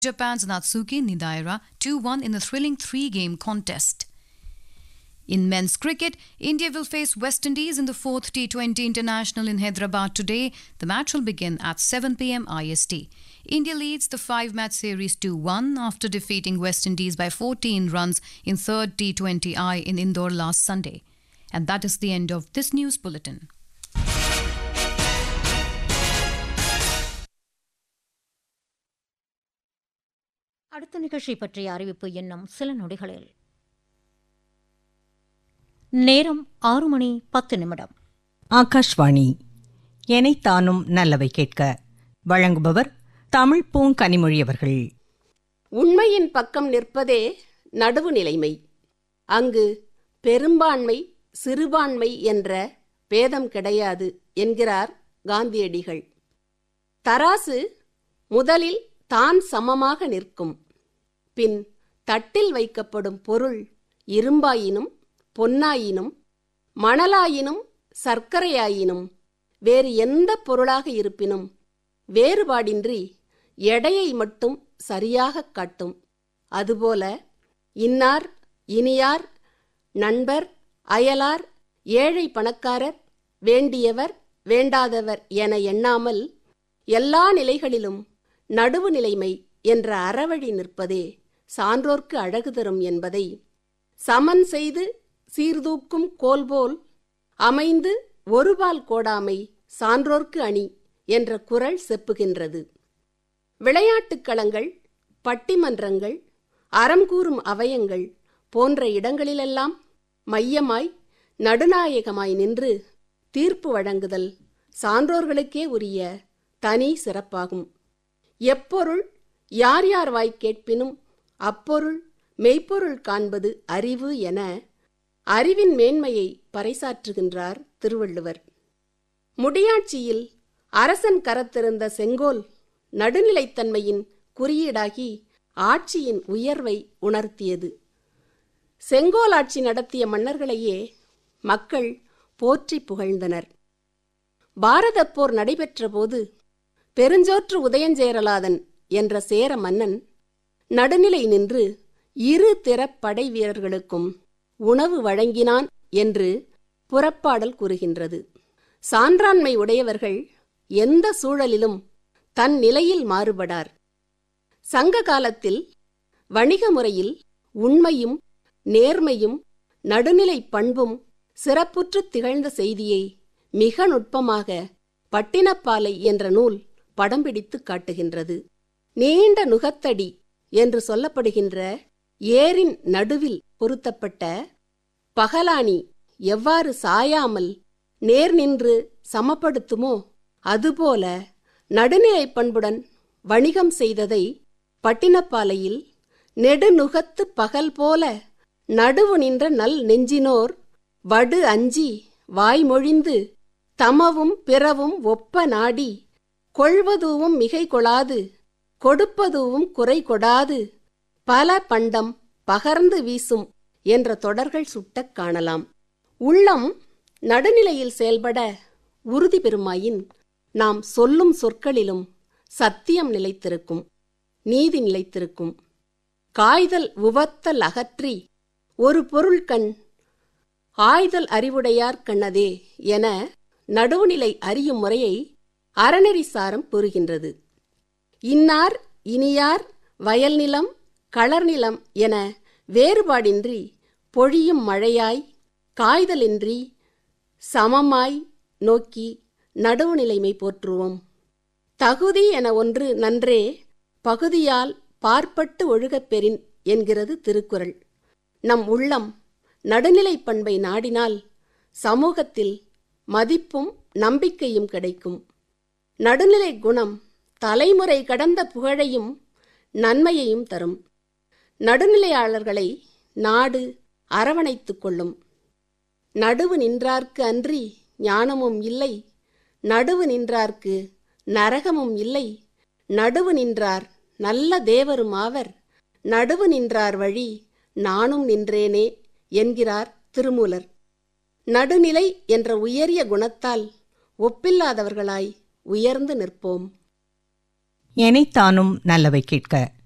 Japan's Natsuki Nidaira 2 1 in the thrilling three game contest. In men's cricket, India will face West Indies in the fourth T20 international in Hyderabad today. The match will begin at 7 pm IST. India leads the five match series 2 1 after defeating West Indies by 14 runs in third T20I in Indore last Sunday. And that is the end of this news bulletin. அடுத்த நிகழ்ச்சி பற்றிய அறிவிப்பு என்னும் சில நொடிகளில் நேரம் ஆறு மணி பத்து நிமிடம் ஆகாஷ்வாணி எனைத்தானும் நல்லவை கேட்க வழங்குபவர் தமிழ் பூங்கனிமொழி அவர்கள் உண்மையின் பக்கம் நிற்பதே நடுவு நிலைமை அங்கு பெரும்பான்மை சிறுபான்மை என்ற பேதம் கிடையாது என்கிறார் காந்தியடிகள் தராசு முதலில் தான் சமமாக நிற்கும் பின் தட்டில் வைக்கப்படும் பொருள் இரும்பாயினும் பொன்னாயினும் மணலாயினும் சர்க்கரையாயினும் வேறு எந்த பொருளாக இருப்பினும் வேறுபாடின்றி எடையை மட்டும் சரியாகக் காட்டும் அதுபோல இன்னார் இனியார் நண்பர் அயலார் ஏழை பணக்காரர் வேண்டியவர் வேண்டாதவர் என எண்ணாமல் எல்லா நிலைகளிலும் நடுவு நிலைமை என்ற அறவழி நிற்பதே சான்றோர்க்கு அழகு தரும் என்பதை சமன் செய்து சீர்தூக்கும் கோல்போல் அமைந்து ஒருபால் கோடாமை சான்றோர்க்கு அணி என்ற குரல் செப்புகின்றது விளையாட்டுக் களங்கள் பட்டிமன்றங்கள் அறம் கூறும் அவயங்கள் போன்ற இடங்களிலெல்லாம் மையமாய் நடுநாயகமாய் நின்று தீர்ப்பு வழங்குதல் சான்றோர்களுக்கே உரிய தனி சிறப்பாகும் எப்பொருள் யார் யார் வாய் கேட்பினும் அப்பொருள் மெய்ப்பொருள் காண்பது அறிவு என அறிவின் மேன்மையை பறைசாற்றுகின்றார் திருவள்ளுவர் முடியாட்சியில் அரசன் கரத்திருந்த செங்கோல் நடுநிலைத்தன்மையின் குறியீடாகி ஆட்சியின் உயர்வை உணர்த்தியது செங்கோல் ஆட்சி நடத்திய மன்னர்களையே மக்கள் போற்றி புகழ்ந்தனர் பாரதப் போர் நடைபெற்ற போது பெருஞ்சோற்று உதயஞ்சேரலாதன் என்ற சேர மன்னன் நடுநிலை நின்று இரு திறப் படை வீரர்களுக்கும் உணவு வழங்கினான் என்று புறப்பாடல் கூறுகின்றது சான்றாண்மை உடையவர்கள் எந்த சூழலிலும் தன் நிலையில் மாறுபடார் சங்க காலத்தில் வணிக முறையில் உண்மையும் நேர்மையும் நடுநிலை பண்பும் சிறப்புற்று திகழ்ந்த செய்தியை மிக நுட்பமாக பட்டினப்பாலை என்ற நூல் படம் பிடித்து காட்டுகின்றது நீண்ட நுகத்தடி என்று சொல்லப்படுகின்ற ஏரின் நடுவில் பொருத்தப்பட்ட பகலானி எவ்வாறு சாயாமல் நேர் நின்று சமப்படுத்துமோ அதுபோல நடுநிலை பண்புடன் வணிகம் செய்ததை பட்டினப்பாலையில் நெடுநுகத்து பகல் போல நடுவு நின்ற நல் நெஞ்சினோர் வடு அஞ்சி வாய்மொழிந்து தமவும் பிறவும் ஒப்ப நாடி கொள்வதுவும் மிகை கொளாது கொடுப்பதுவும் குறை கொடாது பல பண்டம் பகர்ந்து வீசும் என்ற தொடர்கள் சுட்டக் காணலாம் உள்ளம் நடுநிலையில் செயல்பட உறுதி பெறுமாயின் நாம் சொல்லும் சொற்களிலும் சத்தியம் நிலைத்திருக்கும் நீதி நிலைத்திருக்கும் காய்தல் உவத்தல் அகற்றி ஒரு பொருள் கண் ஆய்தல் அறிவுடையார் கண்ணதே என நடுவுநிலை அறியும் முறையை அறநெறி சாரம் கூறுகின்றது இன்னார் இனியார் வயல்நிலம் களர்நிலம் என வேறுபாடின்றி பொழியும் மழையாய் காய்தலின்றி சமமாய் நோக்கி நடுவுநிலைமை போற்றுவோம் தகுதி என ஒன்று நன்றே பகுதியால் பார்ப்பட்டு ஒழுகப் பெறின் என்கிறது திருக்குறள் நம் உள்ளம் நடுநிலை பண்பை நாடினால் சமூகத்தில் மதிப்பும் நம்பிக்கையும் கிடைக்கும் நடுநிலை குணம் தலைமுறை கடந்த புகழையும் நன்மையையும் தரும் நடுநிலையாளர்களை நாடு அரவணைத்துக் கொள்ளும் நடுவு நின்றார்க்கு அன்றி ஞானமும் இல்லை நடுவு நின்றார்க்கு நரகமும் இல்லை நடுவு நின்றார் நல்ல தேவரும் ஆவர் நடுவு நின்றார் வழி நானும் நின்றேனே என்கிறார் திருமூலர் நடுநிலை என்ற உயரிய குணத்தால் ஒப்பில்லாதவர்களாய் உயர்ந்து நிற்போம் எனைத்தானும் நல்லவை கேட்க